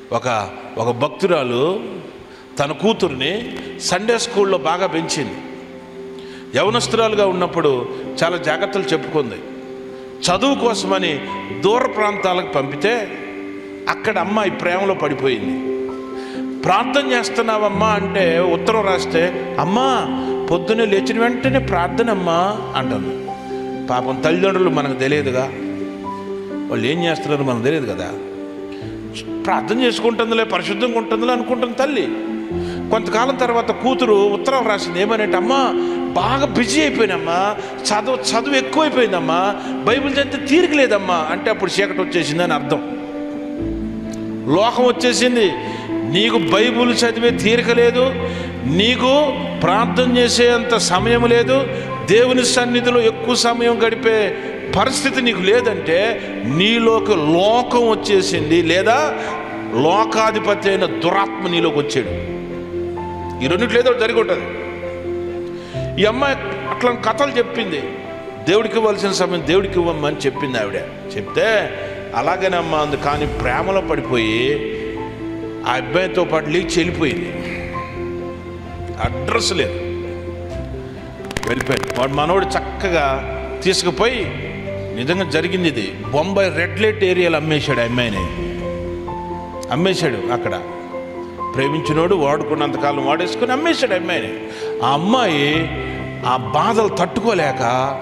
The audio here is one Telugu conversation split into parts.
ఒక ఒక భక్తురాలు తన కూతుర్ని సండే స్కూల్లో బాగా పెంచింది యవనస్తురాలుగా ఉన్నప్పుడు చాలా జాగ్రత్తలు చెప్పుకుంది చదువు కోసమని దూర ప్రాంతాలకు పంపితే అక్కడ అమ్మాయి ప్రేమలో పడిపోయింది ప్రార్థన చేస్తున్నావమ్మా అంటే ఉత్తరం రాస్తే అమ్మా పొద్దున్నే లేచిన వెంటనే ప్రార్థన అమ్మా అంటుంది పాపం తల్లిదండ్రులు మనకు తెలియదుగా వాళ్ళు ఏం చేస్తున్నారో మనకు తెలియదు కదా ప్రార్థన చేసుకుంటుందిలే పరిశుద్ధంగా ఉంటుందిలే అనుకుంటుంది తల్లి కొంతకాలం తర్వాత కూతురు ఉత్తరం రాసింది ఏమనంటే అమ్మా బాగా బిజీ అయిపోయినమ్మా చదువు చదువు ఎక్కువైపోయిందమ్మా బైబిల్ చదివితే తీరిక లేదమ్మా అంటే అప్పుడు చీకటి వచ్చేసిందని అర్థం లోకం వచ్చేసింది నీకు బైబిల్ చదివే తీరిక లేదు నీకు ప్రార్థన చేసేంత సమయం లేదు దేవుని సన్నిధిలో ఎక్కువ సమయం గడిపే పరిస్థితి నీకు లేదంటే నీలోకి లోకం వచ్చేసింది లేదా లోకాధిపతి అయిన దురాత్మ నీలోకి వచ్చాడు ఈ రెండిట్లో ఏదో ఒకటి జరిగి ఉంటుంది ఈ అమ్మాయి అట్లా కథలు చెప్పింది దేవుడికి ఇవ్వాల్సిన సమయం దేవుడికి ఇవ్వమని చెప్పింది ఆవిడ చెప్తే అలాగేనమ్మా అంది కానీ ప్రేమలో పడిపోయి ఆ అబ్బాయితో పాటు లేచి వెళ్ళిపోయింది అడ్రస్ లేదు వెళ్ళిపోయింది వాడు మనోడు చక్కగా తీసుకుపోయి నిజంగా జరిగింది ఇది బొంబాయి రెడ్ లైట్ ఏరియాలో అమ్మేశాడు ఆ అమ్మాయిని అమ్మేశాడు అక్కడ ప్రేమించినోడు వాడుకున్నంతకాలం వాడేసుకుని అమ్మేశాడు ఆ అమ్మాయిని ఆ అమ్మాయి ఆ బాధలు తట్టుకోలేక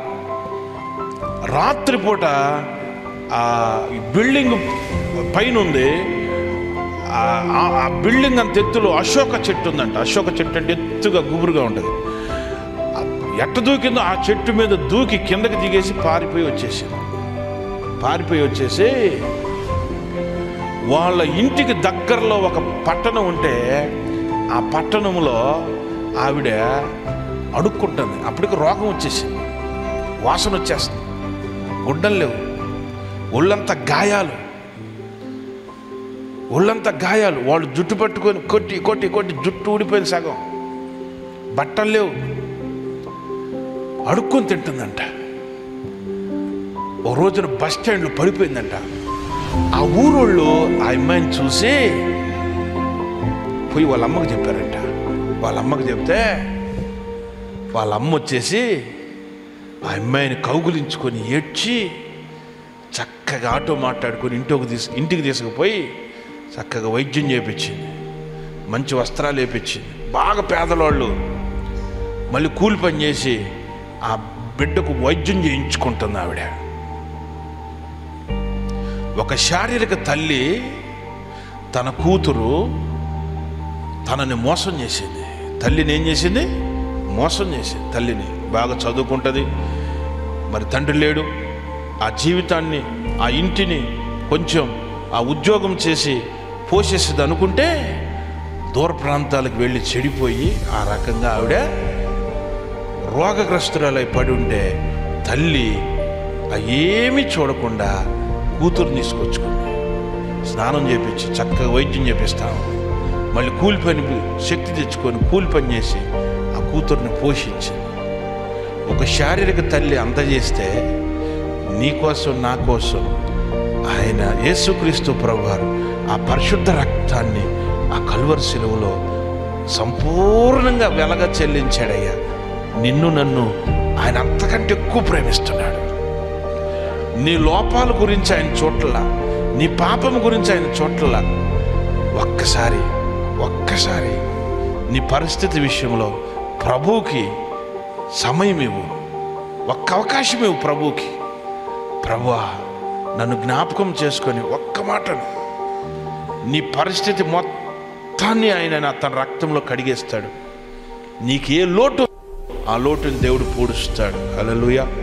రాత్రిపూట ఆ ఈ బిల్డింగ్ పైన ఉంది ఆ- ఆ- ఆ బిల్డింగ్ అంత ఎత్తులో అశోక చెట్టు ఉందంట అశోక చెట్టు అంటే ఎత్తుగా గుబురుగా ఉంటుంది ఎట్ట దూకిందో ఆ చెట్టు మీద దూకి కిందకి దిగేసి పారిపోయి వచ్చేసింది పారిపోయి వచ్చేసి వాళ్ళ ఇంటికి దగ్గరలో ఒక పట్టణం ఉంటే ఆ పట్టణంలో ఆవిడ అడుక్కుంటుంది అప్పటికి రోగం వచ్చేసింది వాసన వచ్చేస్తుంది గుడ్డలు లేవు ఒళ్ళంతా గాయాలు ఒళ్ళంతా గాయాలు వాళ్ళు జుట్టు పట్టుకొని కొట్టి కొట్టి కొట్టి జుట్టు ఊడిపోయింది సగం బట్టలు లేవు అడుక్కొని తింటుందంట ఓ రోజున బస్ స్టాండ్లో పడిపోయిందంట ఆ ఊరోళ్ళు ఆ అమ్మాయిని చూసి పోయి వాళ్ళ అమ్మకి చెప్పారంట వాళ్ళ అమ్మకి చెప్తే వాళ్ళ అమ్మ వచ్చేసి ఆ అమ్మాయిని కౌగులించుకొని ఏడ్చి చక్కగా ఆటో మాట్లాడుకొని ఇంటికి తీసు ఇంటికి తీసుకుపోయి చక్కగా వైద్యం చేయించింది మంచి వస్త్రాలు వేపించింది బాగా పేదవాళ్ళు మళ్ళీ కూలి పని చేసి ఆ బిడ్డకు వైద్యం చేయించుకుంటుంది ఆవిడ ఒక శారీరక తల్లి తన కూతురు తనని మోసం చేసింది తల్లిని ఏం చేసింది మోసం చేసింది తల్లిని బాగా చదువుకుంటుంది మరి తండ్రి లేడు ఆ జీవితాన్ని ఆ ఇంటిని కొంచెం ఆ ఉద్యోగం చేసి పోషిస్తుంది అనుకుంటే దూర ప్రాంతాలకు వెళ్ళి చెడిపోయి ఆ రకంగా ఆవిడ రోగగ్రస్తురాలై పడి ఉంటే తల్లి ఆ ఏమీ చూడకుండా కూతురు తీసుకొచ్చుకుంది స్నానం చేపించి చక్కగా వైద్యం చేపిస్తాము మళ్ళీ కూలి పని శక్తి తెచ్చుకొని కూలి పని చేసి ఆ కూతుర్ని పోషించింది ఒక శారీరక తల్లి అందజేస్తే నీ కోసం నా కోసం ఆయన యేసుక్రీస్తు ప్రభువారు ఆ పరిశుద్ధ రక్తాన్ని ఆ కల్వరి శిలువలో సంపూర్ణంగా వెలగ చెల్లించాడయ్యా నిన్ను నన్ను ఆయన అంతకంటే ఎక్కువ ప్రేమిస్తున్నాడు నీ లోపాల గురించి ఆయన చోట్ల నీ పాపం గురించి ఆయన చోట్ల ఒక్కసారి ఒక్కసారి నీ పరిస్థితి విషయంలో ప్రభువుకి సమయం ఇవ్వు ఒక్క అవకాశం ఇవ్వు ప్రభువుకి ప్రభువా నన్ను జ్ఞాపకం చేసుకొని ఒక్క మాటను నీ పరిస్థితి మొత్తాన్ని ఆయన నా తన రక్తంలో కడిగేస్తాడు నీకు ఏ లోటు ఆ లోటుని దేవుడు పూడుస్తాడు అలలుయా